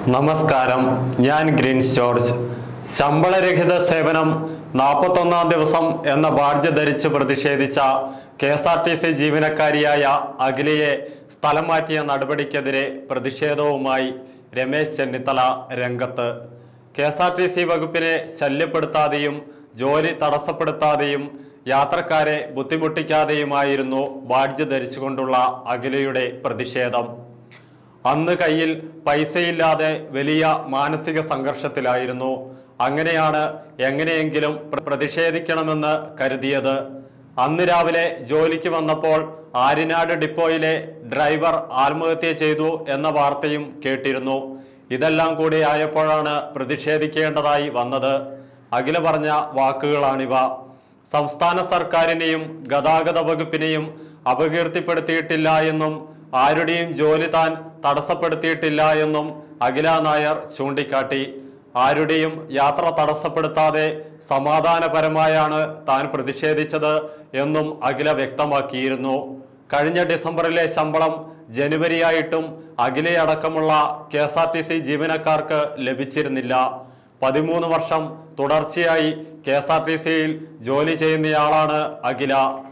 നമസ്കാരം ഞാൻ Green's George ശമ്പളരഹിത സേവനം നാൽപ്പത്തൊന്നാം ദിവസം എന്ന ബാഡ്ജ് ധരിച്ച് പ്രതിഷേധിച്ച K S R T C ജീവനക്കാരിയായ അഖിലയെ സ്ഥലം മാറ്റിയ നടപടിക്കെതിരെ പ്രതിഷേധവുമായി രമേശ് ചെന്നിത്തല രംഗത്ത് K S R T C വകുപ്പിനെ ശല്യപ്പെടുത്താതെയും ജോലി തടസ്സപ്പെടുത്താതെയും യാത്രക്കാരെ ബുദ്ധിമുട്ടിക്കാതെയുമായിരുന്നു ബാഡ്ജ് ധരിച്ചുകൊണ്ടുള്ള അഖിലയുടെ പ്രതിഷേധം അന്ന് കയ്യിൽ പൈസയില്ലാതെ വലിയ മാനസിക സംഘർഷത്തിലായിരുന്നു അങ്ങനെയാണ് എങ്ങനെയെങ്കിലും പ്ര- പ്രതിഷേധിക്കണമെന്ന് കരുതിയത് അന്ന് രാവിലെ ജോലിക്ക് വന്നപ്പോൾ ആര്യനാട് ഡിപ്പോയിലെ ഡ്രൈവർ ആത്മഹത്യ ചെയ്തു എന്ന വാർത്തയും കേട്ടിരുന്നു ഇതെല്ലാം കൂടി ആയപ്പോഴാണ് പ്രതിഷേധിക്കേണ്ടതായി വന്നത് അഖില പറഞ്ഞ വാക്കുകളാണിവ സംസ്ഥാന സർക്കാരിനെയും ഗതാഗത വകുപ്പിനെയും അപകീർത്തിപ്പെടുത്തിയിട്ടില്ല എന്നും ആരുടെയും ജോലി താൻ തടസ്സപ്പെടുത്തിയിട്ടില്ല എന്നും അഖില നായർ ചൂണ്ടിക്കാട്ടി ആരുടെയും യാത്ര തടസ്സപ്പെടുത്താതെ സമാധാനപരമായാണ് താൻ പ്രതിഷേധിച്ചത് എന്നും അഖില വ്യക്തമാക്കിയിരുന്നു കഴിഞ്ഞ ഡിസംബറിലെ ശമ്പളം ജനുവരിയായിട്ടും അഖിലയടക്കമുള്ള K S R T C ജീവനക്കാർക്ക് ലഭിച്ചിരുന്നില്ല പതിമൂന്ന് വർഷം തുടർച്ചയായി കെ എസ് ആർ ടി സിയിൽ ജോലി ചെയ്യുന്നയാളാണ് അഖില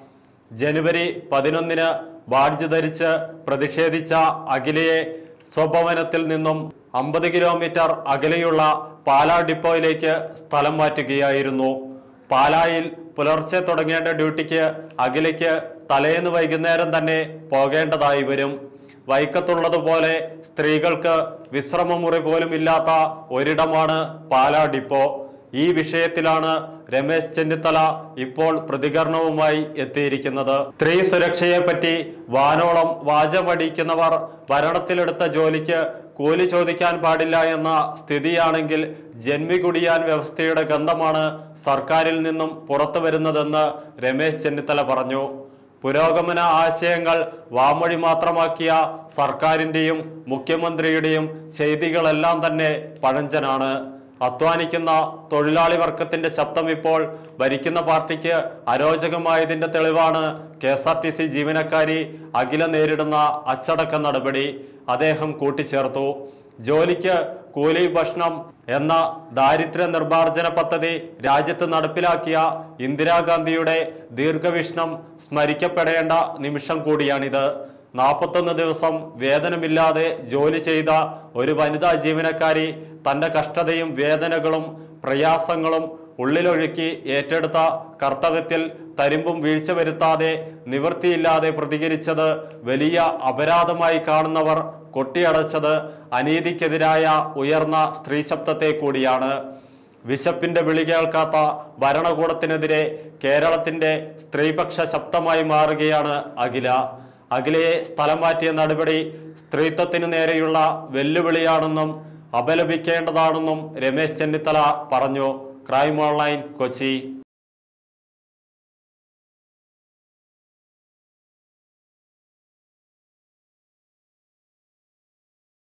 ജനുവരി പതിനൊന്നിന് ബാഡ്ജ് ധരിച്ച് പ്രതിഷേധിച്ച അഖിലയെ സ്വഭവനത്തിൽ നിന്നും അമ്പത് കിലോമീറ്റർ അകലെയുള്ള പാലാ ഡിപ്പോയിലേക്ക് സ്ഥലം മാറ്റുകയായിരുന്നു പാലായിൽ പുലർച്ചെ തുടങ്ങേണ്ട ഡ്യൂട്ടിക്ക് അഖിലയ്ക്ക് തലേന്ന് വൈകുന്നേരം തന്നെ പോകേണ്ടതായി വരും വൈക്കത്തുള്ളതുപോലെ സ്ത്രീകൾക്ക് വിശ്രമമുറി പോലും ഇല്ലാത്ത ഒരിടമാണ് പാലാ ഡിപ്പോ ഈ വിഷയത്തിലാണ് രമേശ് ചെന്നിത്തല ഇപ്പോൾ പ്രതികരണവുമായി എത്തിയിരിക്കുന്നത് സ്ത്രീ സുരക്ഷയെ പറ്റി വാനോളം വാചമടിക്കുന്നവർ ഭരണത്തിലെടുത്ത ജോലിക്ക് കൂലി ചോദിക്കാൻ പാടില്ല എന്ന സ്ഥിതിയാണെങ്കിൽ ജന്മികുടിയാൻ വ്യവസ്ഥയുടെ ഗന്ധമാണ് സർക്കാരിൽ നിന്നും പുറത്തു വരുന്നതെന്ന് രമേശ് ചെന്നിത്തല പറഞ്ഞു പുരോഗമന ആശയങ്ങൾ വാമൊഴി മാത്രമാക്കിയ സർക്കാരിന്റെയും മുഖ്യമന്ത്രിയുടെയും ചെയ്തികളെല്ലാം തന്നെ പഴഞ്ചനാണ് അധ്വാനിക്കുന്ന തൊഴിലാളി വർഗത്തിന്റെ ശബ്ദം ഇപ്പോൾ ഭരിക്കുന്ന പാർട്ടിക്ക് അരോചകമായതിന്റെ തെളിവാണ് K S R T C ജീവനക്കാരി അഖില നേരിടുന്ന അച്ചടക്ക നടപടി അദ്ദേഹം കൂട്ടിച്ചേർത്തു ജോലിക്ക് കൂലി ഭക്ഷണം എന്ന ദാരിദ്ര്യ നിർമ്മാർജ്ജന പദ്ധതി രാജ്യത്ത് നടപ്പിലാക്കിയ ഇന്ദിരാഗാന്ധിയുടെ ദീർഘവീക്ഷണം സ്മരിക്കപ്പെടേണ്ട നിമിഷം കൂടിയാണിത് നാൽപ്പത്തൊന്ന് ദിവസം വേതനമില്ലാതെ ജോലി ചെയ്ത ഒരു വനിതാ ജീവനക്കാരി തന്റെ കഷ്ടതയും വേദനകളും പ്രയാസങ്ങളും ഉള്ളിലൊഴുക്കി ഏറ്റെടുത്ത കർത്തവ്യത്തിൽ തരിമ്പും വീഴ്ച വരുത്താതെ നിവൃത്തിയില്ലാതെ പ്രതികരിച്ചത് വലിയ അപരാധമായി കാണുന്നവർ കൊട്ടിയടച്ചത് അനീതിക്കെതിരായ ഉയർന്ന സ്ത്രീശബ്ദത്തെ കൂടിയാണ് വിശപ്പിന്റെ വിളി കേൾക്കാത്ത ഭരണകൂടത്തിനെതിരെ കേരളത്തിന്റെ സ്ത്രീപക്ഷ ശബ്ദമായി മാറുകയാണ് അഖില അഖിലയെ സ്ഥലം മാറ്റിയ നടപടി സ്ത്രീത്വത്തിനു നേരെയുള്ള വെല്ലുവിളിയാണെന്നും അപലപിക്കേണ്ടതാണെന്നും രമേശ് ചെന്നിത്തല പറഞ്ഞു ക്രൈം ഓൺലൈൻ കൊച്ചി